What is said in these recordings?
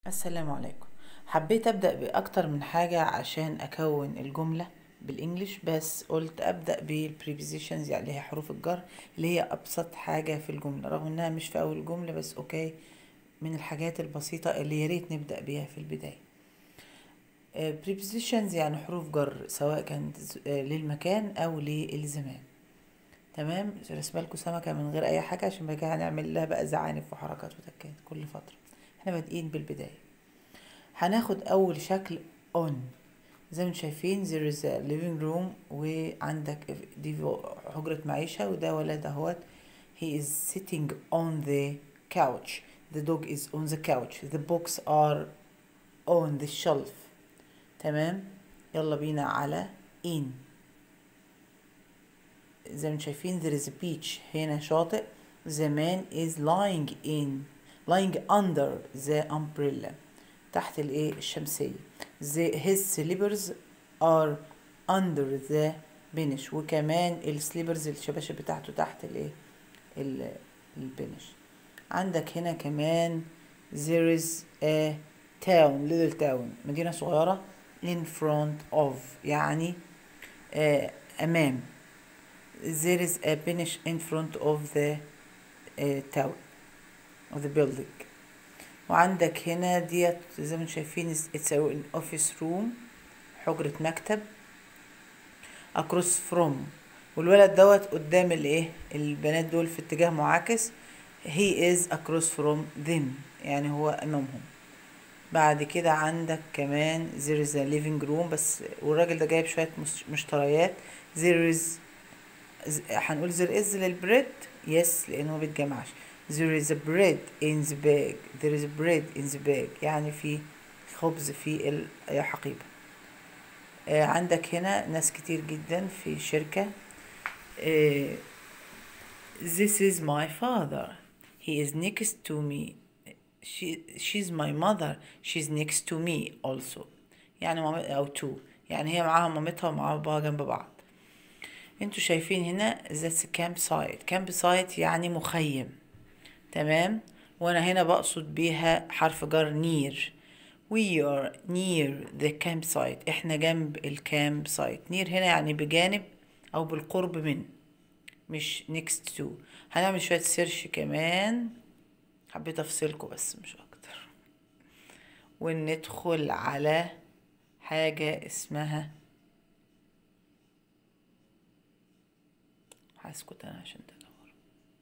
السلام عليكم حبيت أبدأ بأكتر من حاجة عشان أكون الجملة بالإنجليش بس قلت أبدأ بالبريبوزيشنز يعني اللي هي حروف الجر اللي هي أبسط حاجة في الجملة رغم إنها مش في أول الجملة بس أوكي من الحاجات البسيطة اللي ياريت نبدأ بيها في البداية prepositions يعني حروف جر سواء كانت ز- آه، للمكان أو للزمان تمام رسمة لكم سمكة من غير أي حاجة عشان بعد كده هنعمل لها بقى زعانف وحركات وتكات كل فترة احنا بادئين بالبداية هناخد أول شكل on زي ما انتم شايفين there is a living room وعندك دي حجرة معيشة وده ولد اهوت he is sitting on the couch the dog is on the couch the books are on the shelf تمام يلا بينا على in زي ما انتم شايفين there is a beach هنا شاطئ the man is lying in lying under the umbrella تحت الايه الشمسية the, his slippers are under the bench وكمان السليبرز الشباشب بتاعته تحت الايه ال- البنش عندك هنا كمان there is a town little town مدينة صغيرة in front of يعني آه أمام there is a bench in front of the uh, town of the building وعندك هنا ديت زي ما انتم شايفين it's an office room حجرة مكتب across from والولد دوت قدام الايه البنات دول في اتجاه معاكس he is across from them يعني هو امامهم بعد كده عندك كمان there is a living room بس والراجل ده جايب شوية مش- مشتريات there is ز- هنقول there is للبريد yes لانه ما بيتجمعش there is a bread in the bag there is a bread in the bag يعني في خبز في الحقيبة آه، عندك هنا ناس كتير جدا في شركة آه، this is my father he is next to me she she's my mother she's next to me also يعني مام او to يعني هي معاها مامتها ومعاها باباها جنب بعض انتوا شايفين هنا that's a campsite campsite يعني مخيم تمام وانا هنا بقصد بيها حرف جر near we are near the campsite احنا جنب الكامب سايت near هنا يعني بجانب او بالقرب من مش next to هنعمل شوية سيرش كمان حبيت افصلكوا بس مش اكتر وندخل على حاجة اسمها هسكت انا عشان تدور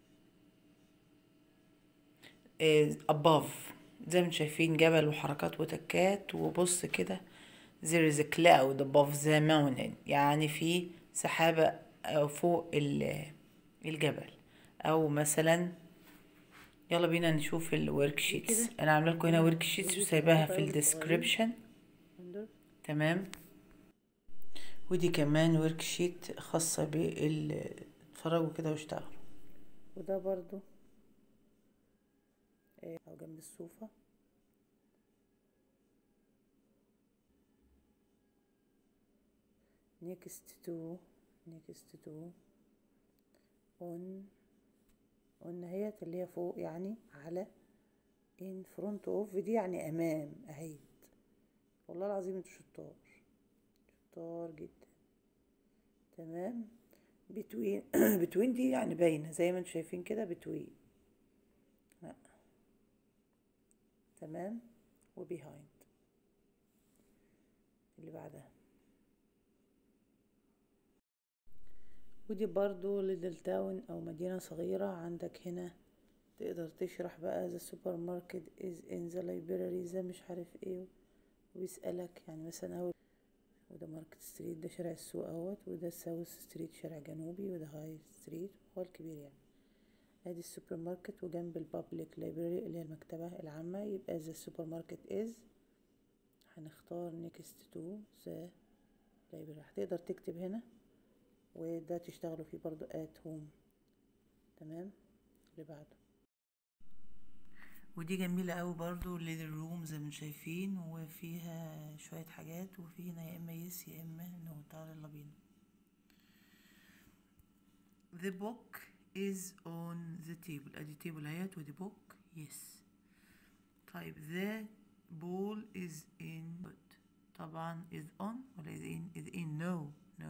إيه above زي ما انتم شايفين جبل وحركات وتكات وبص كده there is a cloud above the mountain يعني في سحابة أو فوق ال- الجبل أو مثلا يلا بينا نشوف الورك شيتس انا عامله لكم هنا ورك شيتس وسايباها في الديسكريبشن تمام ودي كمان ورك شيت خاصة بال اتفرجوا كده واشتغلوا وده برضو إيه، او جنب السوفة next to next to on on هيت اللي هي فوق يعني على in front of دي يعني امام اهيت والله العظيم انتوا شطار شطار جدا تمام between between دي يعني باينة زي ما انتوا شايفين كده between لا تمام و behind اللي بعدها ودي برضو ليدل تاون او مدينة صغيرة عندك هنا تقدر تشرح بقى the supermarket is in the library ده مش عارف ايه وبيسألك يعني مثلا اهو وده ماركت ستريت ده شارع السوق اهوت وده ساوث ستريت شارع جنوبي وده هاي ستريت هو الكبير يعني ادي السوبر ماركت وجنب البابليك لايبراري اللي هي المكتبة العامة يبقى the supermarket is هنختار next to the library هتقدر تكتب هنا وده تشتغلوا فيه برضو at home تمام اللي بعده ودي جميلة قوي برضو ليدر روم زي ما انتم شايفين وفيها شوية حاجات وفي هنا يا اما يس يا اما نو تعالى يلا بينا The book is on the table ادي table اهيت ودي book yes طيب the ball is in طبعا is on ولا is in is in no no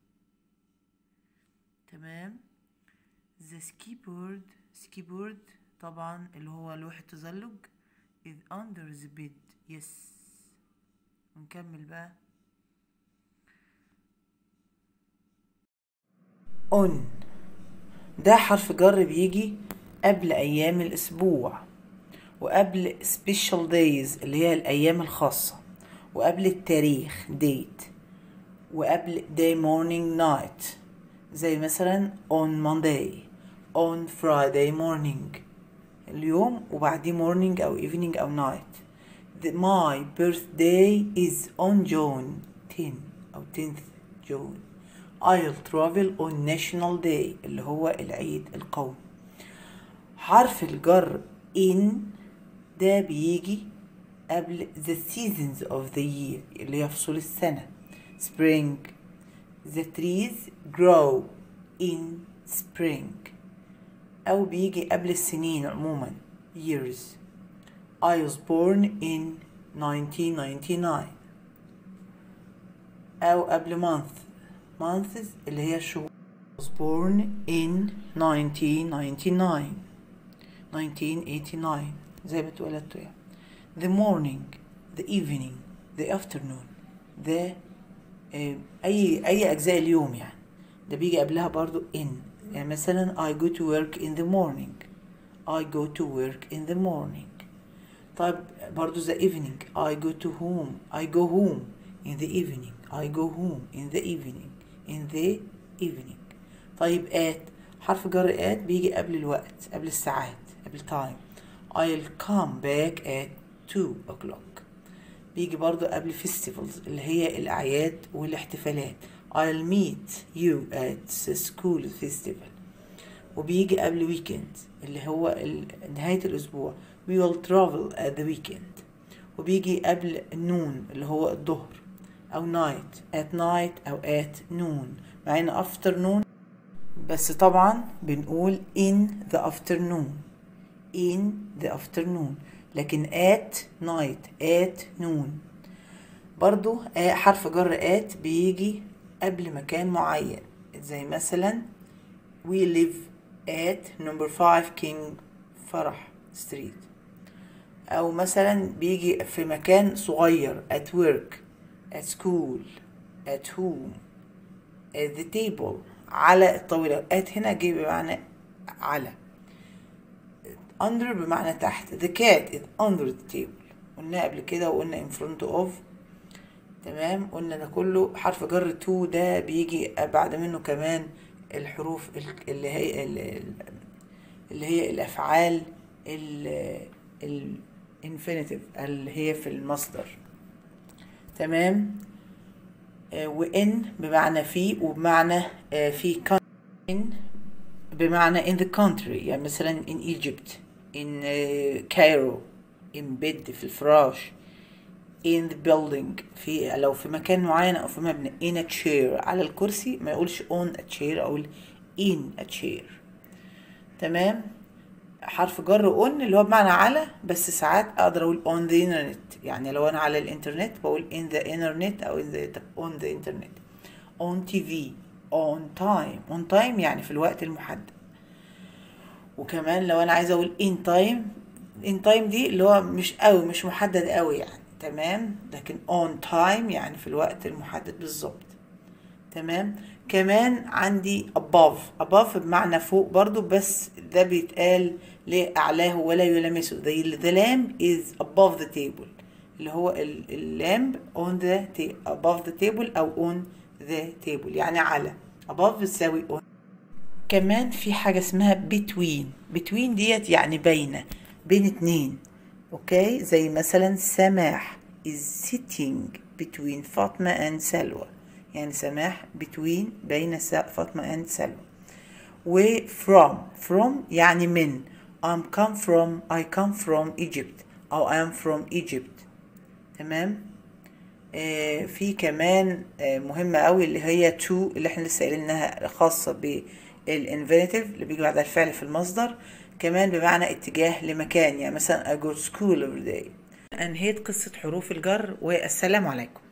تمام the skiboard skiboard طبعا اللي هو لوح التزلج is under the bed yes ونكمل بقى on ده حرف جر بيجي قبل أيام الأسبوع وقبل special days اللي هي الأيام الخاصة وقبل التاريخ date وقبل day morning night زي مثلا on Monday on Friday morning اليوم وبعديه morning أو evening أو night The, my birthday is on June 10 أو 10th June I'll travel on National Day اللي هو العيد القومي حرف الجر in ده بيجي قبل the seasons of the year اللي هي فصول السنة spring the trees grow in spring أو بيجي قبل السنين عموما years I was born in 1999 أو قبل month months اللي هي الشهور was born in 1999 1989 زي ما اتولدت يعني the morning the evening the afternoon the آه، أي أي أجزاء اليوم يعني ده بيجي قبلها برضو in يعني مثلا I go to work in the morning I go to work in the morning طيب برضو the evening I go to home I go home in the evening I go home in the evening in the evening طيب at حرف جر at بيجي قبل الوقت قبل الساعات قبل time I'll come back at 2 o'clock بيجي برضو قبل festivals اللي هي الأعياد والاحتفالات I'll meet you at the school festival وبيجي قبل weekend اللي هو ال- نهاية الأسبوع we will travel at the weekend وبيجي قبل noon اللي هو الظهر أو night at night أو at noon مع إن afternoon بس طبعا بنقول in the afternoon in the afternoon لكن at night at noon برضو آه، حرف جر at بيجي قبل مكان معين زي مثلا we live at number 5 King فرح street أو مثلا بيجي في مكان صغير at work at school at home at the table على الطاولة at هنا جه بمعنى على under بمعنى تحت the cat is under the table قلنا قبل كده وقلنا in front of تمام قلنا ده كله حرف جر to ده بيجي بعد منه كمان الحروف ال- اللي هي ال- اللي هي الأفعال ال infinitive اللي هي في المصدر تمام آه، وإن بمعنى في وبمعنى آه، في country in بمعنى in the country يعني مثلا in Egypt in آه، Cairo in bed في الفراش in the building في لو في مكان معين أو في مبنى in a chair على الكرسي ما يقولش on a chair أقول in a chair تمام حرف جر on اللي هو بمعنى على بس ساعات اقدر اقول on the internet يعني لو انا على الانترنت بقول in the internet او in the on the internet on TV on time on time يعني في الوقت المحدد وكمان لو انا عايزه اقول in time in time دي اللي هو مش قوي مش محدد قوي يعني تمام لكن on time يعني في الوقت المحدد بالظبط تمام كمان عندي above above بمعنى فوق برضو بس ده بيتقال لأعلاه ولا يلامسه زي ال- the lamp is above the table اللي هو ال- اللامب on the ta- above the table أو on the table يعني على above بتساوي on كمان في حاجة اسمها between between ديت يعني بين بين اتنين اوكي زي مثلا سماح is sitting between فاطمة and سلوى يعني سماح between بين س- فاطمة and سلوى و from from يعني من I'm come from I come from Egypt أو I am from Egypt تمام آه في كمان آه مهمة قوي اللي هي to اللي احنا لسه قايلينها خاصة بالانفينيتيف اللي بيجي بعد الفعل في المصدر كمان بمعنى اتجاه لمكان يعني مثلا I go to school every day انهيت قصة حروف الجر والسلام عليكم